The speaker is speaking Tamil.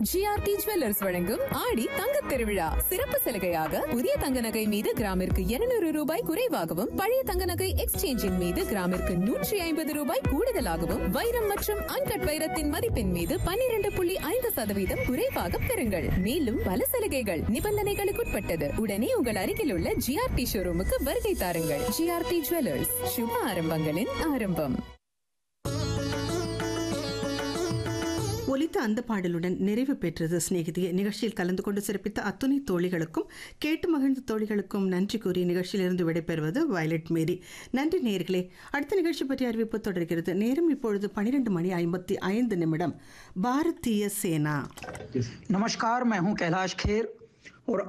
ஜிஆர்டி ஜுவல்லர்ஸ் வழங்கும் ஆடி தங்கத் திருவிழா சிறப்பு சலுகையாக புதிய தங்க நகை மீது கிராமிற்கு 200 ரூபாய் குறைவாகவும் பழைய தங்க நகை எக்ஸ்சேஞ்சின் மீது கிராமிற்கு நூற்றி ஐம்பது ரூபாய் கூடுதலாகவும் வைரம் மற்றும் அன்கட் வைரத்தின் மதிப்பின் மீது 12.5% புள்ளி ஐந்து சதவீதம் குறைவாக பெறுங்கள் மேலும் பல சலுகைகள் நிபந்தனைகளுக்குட்பட்டது உடனே உங்கள் அருகில் உள்ள ஜிஆர்டி ஷோரூமுக்கு வருகை தாருங்கள் ஜிஆர்டி ஜுவல்லர்ஸ் சுப ஆரம்பங்களின் ஆரம்பம் ஒலித்த அந்த பாடலுடன் நிறைவு பெற்றது சிநேகிதிய நிகழ்ச்சியில் கலந்து கொண்டு சிறப்பித்த அத்துணை தோழிகளுக்கும் கேட்டு மகிழ்ந்த தோழிகளுக்கும் நன்றி கூறி நிகழ்ச்சியிலிருந்து விடைபெறுவது வயலட் மேரி நன்றி நேர்களே அடுத்த நிகழ்ச்சி பற்றி அறிவிப்பு தொடர்கிறது நேரம் இப்பொழுது பனிரெண்டு மணி ஐம்பத்தி ஐந்து நிமிடம் பாரதிய சேனா नमस्कार मैं हूं कैलाश खेर